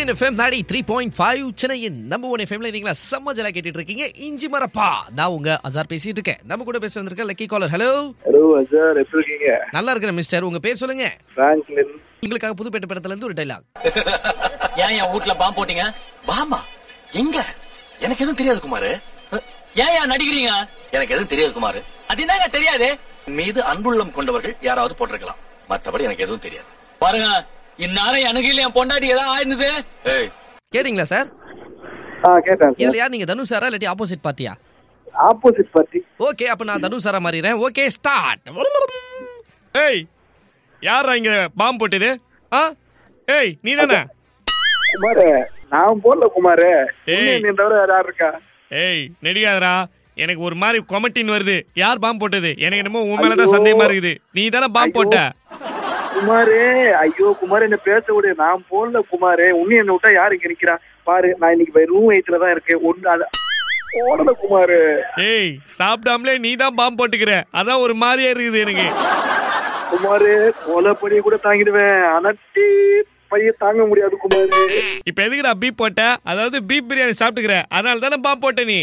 சூரியன் எஃப்எம் நாடி three point five சென்னையின் நம்ம ஒன் எஃப்எம்ல நீங்களா செம்ம ஜலா கேட்டுட்டு இருக்கீங்க இஞ்சி மரப்பா நான் உங்க அசார் பேசிட்டு இருக்கேன் நம்ம கூட பேச வந்திருக்க lucky caller hello hello sir எப்படி இருக்கீங்க நல்லா இருக்கிறேன் மிஸ்டர் உங்க பேர் சொல்லுங்க பிராங்க்லின் உங்களுக்காக புதுப்பேட்டை படத்துல இருந்து ஒரு டைலாக் ஏன் என் வீட்ல பாம்பு போட்டீங்க பாமா எங்க எனக்கு எதுவும் தெரியாது குமாரு ஏன் ஏன் நடிக்கிறீங்க எனக்கு எதுவும் தெரியாது குமாரு அது என்னங்க தெரியாது என் மீது அன்புள்ளம் கொண்டவர்கள் யாராவது போட்டிருக்கலாம் மத்தபடி எனக்கு எதுவும் தெரியாது பாருங்க இந்நேரம் எனக்கு இல்ல என் பொண்டாட்டி ஏதாவது ஆயிருந்தது ஏய் கேட்டீங்களா சார் ஆ கேட்டேன் சார் இதுல யார் நீங்க தனுஷ் சாரா இல்லாட்டி ஆப்போசிட் பார்ட்டியா ஆப்போசிட் பார்ட்டி ஓகே அப்ப நான் தனுஷ் சாரா மாறிடுறேன் ஓகே ஸ்டார்ட் ஏய் யாரா இங்க பாம்பு போட்டது ஆ ஏய் நீ தானே குமாரு நான் போடல குமாரு ஏய். உன்னை தவிர வேற யார் இருக்கா ஏய் நடிகாதரா எனக்கு ஒரு மாதிரி கொமட்டின் வருது யார் பாம்பு போட்டது எனக்கு என்னமோ உன் மேலதான் சந்தேகமா இருக்குது நீ தானே பாம்பு ஐயோ. போட்ட குமாரு ஐயோ குமார் என்ன பேச விடு நான் போடல குமாரு உன்னை என்ன விட்டா யாரு இங்க நிக்கிறா பாரு நான் இன்னைக்கு ரூம் எயிட்ல தான் இருக்கேன் ஒண்ணு அது போடல குமாரு ஏய் சாப்பிடாமலே நீ தான் பாம்பு போட்டுக்கிற அதான் ஒரு மாதிரியா இருக்குது எனக்கு குமாரு கொலைப்படியை கூட தாங்கிடுவேன் அனட்டி பைய தாங்க முடியாது குமாரு இப்ப எதுக்குடா பீப் போட்ட அதாவது பீப் பிரியாணி சாப்பிட்டுக்கிற அதனால தானே பாம்பு போட்ட நீ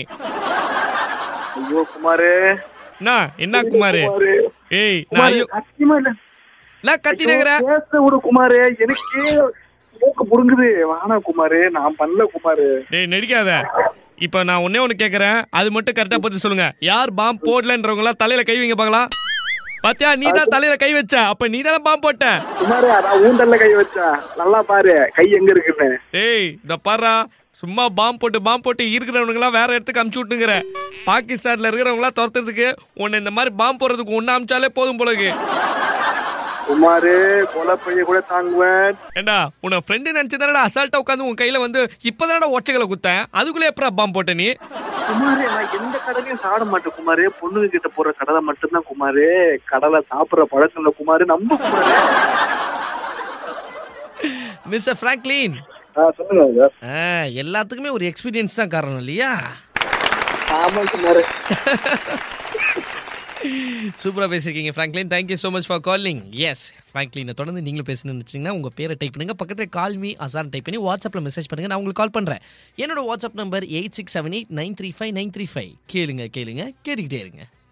ஐயோ குமாரு என்ன என்ன குமாரு குமாரு ஏய் நான் குமாரு ஐயோ சத்தியமா இல்ல நான் கத்தினுங்கிற ஐயோ, பேச விடு குமாரு எனக்கே மூக்கு புடுங்குது வானா குமாரு நான் பண்ணல குமாரு டேய் நடிக்காத இப்ப நான் ஒன்னே ஒண்ணு கேக்குறேன் அது மட்டும் கரெக்டா பத்தி சொல்லுங்க யார் பாம்பு போடலன்றவங்க எல்லாம் தலையில கை வைங்க பார்க்கலாம் பாத்தியா நீ தான் தலையில கை வச்ச அப்ப நீ தானே பாம்பு போட்ட குமாரு அதான் ஊண்டல்ல கை வச்சா நல்லா பாரு கை எங்க இருக்குன்னு டேய் இந்த பாரா சும்மா பாம்பு போட்டு பாம்பு போட்டு இருக்கிறவனுங்க எல்லாம் வேற இடத்துக்கு அமுச்சு விட்டுங்கிற பாகிஸ்தான்ல இருக்கிறவங்க எல்லாம் துரத்துறதுக்கு உன்னை இந்த மாதிரி பாம்பு போடுறதுக்கு ஒன்னு அமிச்சாலே போதும் போலக்கு குமாரு கொலைப்பைய கூட தாங்குவேன் ஏண்டா உன்னை ஃப்ரெண்டு நினைச்சு தானடா அசால்ட்டா உட்காந்து உன் கையில வந்து இப்பதானடா ஒச்சைகளை குத்தேன் அதுக்குள்ளே எப்படா பாம்பு போட்ட நீ குமாரு நான் எந்த கடலையும் சாப்பிட மாட்டேன் குமாரு பொண்ணுங்க கிட்ட போற கடலை மட்டும்தான் குமாரு கடலை சாப்பிடுற பழக்கம் இல்ல குமாரு நம்ப குமாரு மிஸ்டர் பிராங்க்லின் ஆ, சொல்லுங்க சார் ஆ, எல்லாத்துக்குமே ஒரு எக்ஸ்பீரியன்ஸ் தான் காரணம் இல்லையா ஆமா குமாரு சூப்பரா பேசிருக்கீங்க Franklin thank you so much for calling yes ஃப்ராங்க்லினை தொடர்ந்து நீங்களும் பேசணும்னு நினச்சிங்கன்னா உங்கள் பேரை டைப் பண்ணுங்க பக்கத்தில் கால் மீ அசான் டைப் பண்ணி வாட்ஸ்அப்பில் மெசேஜ் பண்ணுங்க நான் உங்களுக்கு கால் பண்ணுறேன் என்னோட WhatsApp number eight six seven eight nine three five nine three five கேளுங்க கேளுங்க கேட்டுக்கிட்டே இருங்க